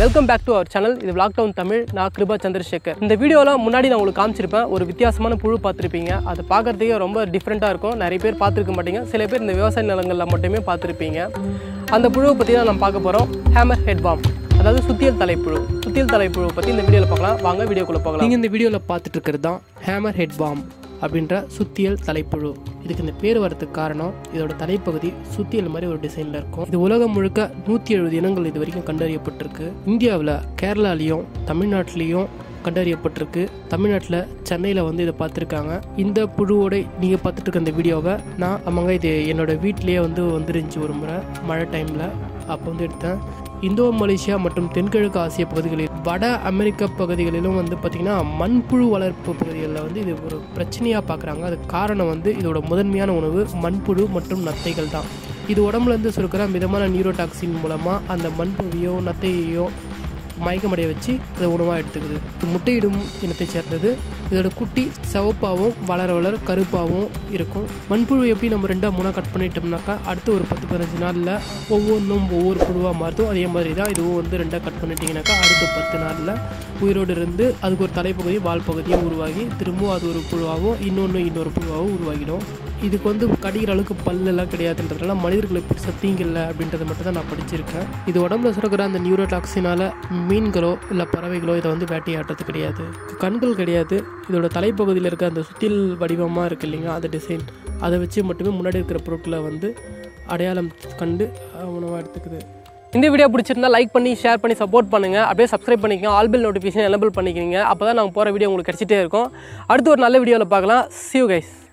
welcome back to our channel இது vlog town Tamil நான் கிருபா சந்திரசேகர் இந்த வீடியோவில் முன்னாடி நான் உங்களுக்கு காமிச்சிருப்பேன் ஒரு வித்தியாசமான புழு பார்த்துருப்பீங்க அது பார்க்குறதுக்கே ரொம்ப டிஃப்ரெண்ட்டாக இருக்கும் நிறைய பேர் பார்த்துருக்க மாட்டீங்க சில பேர் இந்த விவசாய நிலங்களில் மட்டுமே பார்த்துருப்பீங்க அந்த புழுவை பற்றி தான் நம்ம பார்க்க போகிறோம் ஹேமர் ஹெட் பாம் அதாவது சுத்தியல் தலைப்புழு சுத்தியல் தலைப்புழு பற்றி இந்த வீடியோவில் பார்க்கலாம் வாங்க வீடியோக்குள்ளே பார்க்கலாம் நீங்கள் இந்த வீடியோவில் பார்த்துட்டு இருக்கிறது தான் ஹேமர் ஹெட் பாம் அப்படின்ற சுத்தியல் தலைப்புழு இதுக்கு இந்த பேர் வரதுக்கு காரணம் இதோட தலைப்பகுதி சுத்தியல் மாதிரி ஒரு டிசைனில் இருக்கும் இது உலகம் முழுக்க நூற்றி எழுபது இனங்கள் இது வரைக்கும் கண்டறியப்பட்டிருக்கு இந்தியாவில் கேரளாலையும் தமிழ்நாட்டிலையும் கண்டறியப்பட்டிருக்கு தமிழ்நாட்டில் சென்னையில் வந்து இதை பார்த்துருக்காங்க இந்த புழுவோட நீங்கள் பார்த்துட்டு இருக்க இந்த வீடியோவை நான் ஆமாங்க இது என்னோட வீட்டிலேயே வந்து வந்துருந்துச்சு ஒரு முறை மழை டைமில் அப்போ வந்து எடுத்தேன் இந்தோ மலேசியா மற்றும் தென்கிழக்கு ஆசிய பகுதிகளில் வட அமெரிக்க பகுதிகளிலும் வந்து பார்த்திங்கன்னா மண்புழு வளர்ப்பு பகுதிகளில் வந்து இது ஒரு பிரச்சனையாக பார்க்குறாங்க அதுக்கு காரணம் வந்து இதோட முதன்மையான உணவு மண்புழு மற்றும் நத்தைகள் தான் இது உடம்புலேருந்து சுருக்கிற மிதமான நியூரோடாக்சின் மூலமாக அந்த மண்புழுவையோ நத்தையையோ மயக்கமடைய வச்சு அதை உணவாக எடுத்துக்குது இது முட்டையிடும் இனத்தை சேர்ந்தது இதோட குட்டி சிவப்பாகவும் வளர வளர கருப்பாகவும் இருக்கும் மண்புழு எப்படி நம்ம ரெண்டாக மூணாக கட் பண்ணிட்டோம்னாக்கா அடுத்து ஒரு பத்து பதினஞ்சு நாளில் ஒவ்வொன்றும் ஒவ்வொரு புழுவாக மாறுதோ அதே மாதிரி தான் இதுவும் வந்து ரெண்டாக கட் பண்ணிட்டீங்கன்னாக்கா அடுத்த பத்து நாளில் உயிரோடு இருந்து அதுக்கு ஒரு தலைப்பகுதி வால் பகுதியும் உருவாகி திரும்பவும் அது ஒரு புழுவாகவும் இன்னொன்று இன்னொரு புழுவாகவும் உருவாகிடும் இதுக்கு வந்து கடிக்கிற அளவுக்கு பல்லெல்லாம் கிடையாதுன்றதுனால மனிதர்களுக்கு பெருசாக தீங்கில்லை அப்படின்றத மட்டும் தான் நான் படிச்சிருக்கேன் இது உடம்புல சுரக்கிற அந்த நியூரோடாக்சினால் மீன்களோ இல்லை பறவைகளோ இதை வந்து வேட்டையாடுறது கிடையாது கண்கள் கிடையாது இதோட தலைப்பகுதியில் இருக்க அந்த சுத்தியல் வடிவமாக இருக்கு இல்லைங்க அந்த டிசைன் அதை வச்சு மட்டுமே முன்னாடி இருக்கிற பொருட்களை வந்து அடையாளம் கண்டு உணவாக எடுத்துக்குது இந்த வீடியோ பிடிச்சிருந்தா லைக் பண்ணி ஷேர் பண்ணி சப்போர்ட் பண்ணுங்க அப்படியே சப்ஸ்கிரைப் பண்ணிக்கோங்க ஆல் பெல் நோட்டிஃபிகேஷன் எனபிள் பண்ணிக்கிறீங்க அப்போ தான் நாங்கள் போகிற வீடியோ உங்களுக்கு கிடச்சிட்டே இருக்கும் அடுத்து ஒரு நல்ல வீடியோவில் பார்க்கலாம் see you guys